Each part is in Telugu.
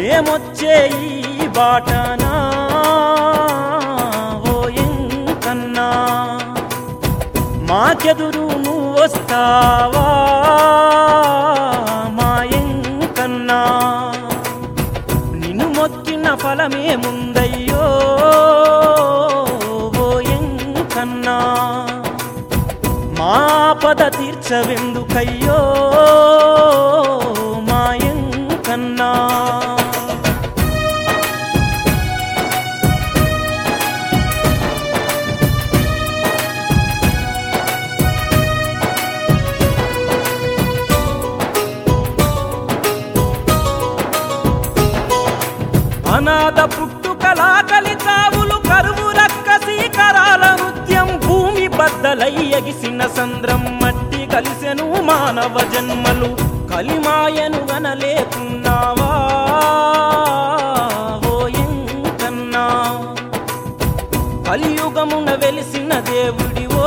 మేమొచ్చే ఈ బాటనా ఓ ఎంకన్నా మాకెదురు నువ్వు వస్తావా మా ఎంకన్నా నిన్ను మొక్కిన ఫలమేముందయ్యో ఓ ఎంకన్నా మా పద తీర్చవెందుకయ్యో మా ఎంకన్నా అనాథ పుట్టుకలా కలితావులు కరువు రక్కసి కరాల నృత్యం భూమి బద్దలై ఎగిసిన సంద్రం మట్టి కలిసెను మానవ జన్మలు కలిమాయను గనలేకున్నావా ఓ ఎంకన్నా కలియుగమున వెలిసిన దేవుడివో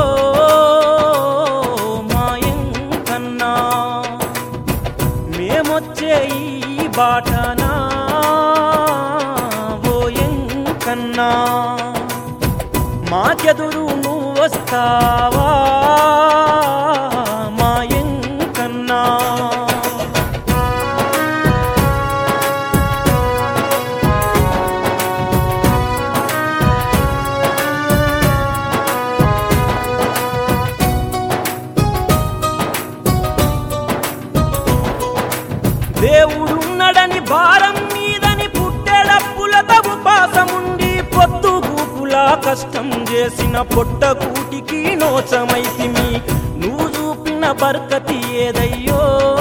మా ఎంకన్నా మేమొచ్చే ఈ బాటనా ఓ ఎంకన్నా మాకెదురు నువ్వు వస్తావా మా ఎంకన్నా దేవుడున్నడని భారం మీదని పుట్టెడప్పులతో ఉపాసముండి పొద్దు గూపులా కష్టం చేసిన పొట్ట కూటికి నోచమైతిమి నువ్వు చూపిన బర్కతి ఏదయ్యో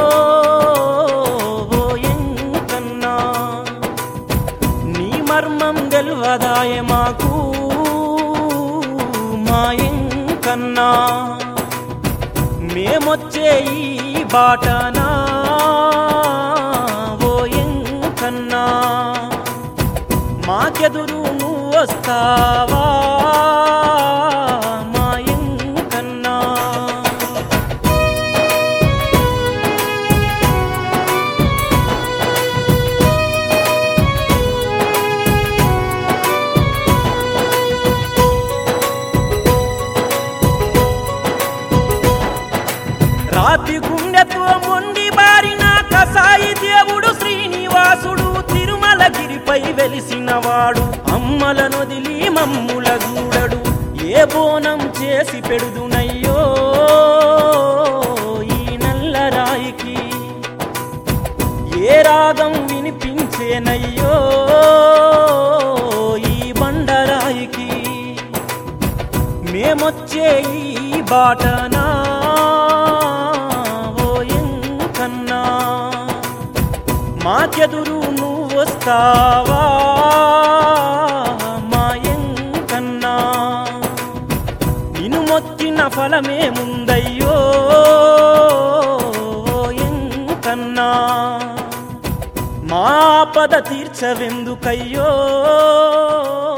ఓ ఎంకన్నా నీ మర్మం గెల్వదాయ మాకు మా ఎంకన్నా మేమొచ్చే ఈ బాటనా ఓ ఎంకన్నా మాకెదురు నువ్వు వస్తావా మా ఎంకన్నా రాతి గుండెతో మొండి బారిన కసాయి దేవుడు శ్రీనివాసుడు తిరుమలగిరిపై వెలిసినవాడు అమ్మల నొదిలి మమ్ముల చూడడు ఏ బోనం చేసి పెడుదునయ్యో ఈ నల్లరాయికి ఏ రాగం వినిపించేనయ్యో ఈ బండరాయికి మేమొచ్చే ఈ బాటనా ఓ ఎంకన్నా మాకెదురు నువ్వు వస్తావా మా ఎంకన్నా నిన్ను మొక్కిన ఫలమేముందయ్యో ఓ ఎంకన్నా మా పద తీర్చవెందుకయ్యో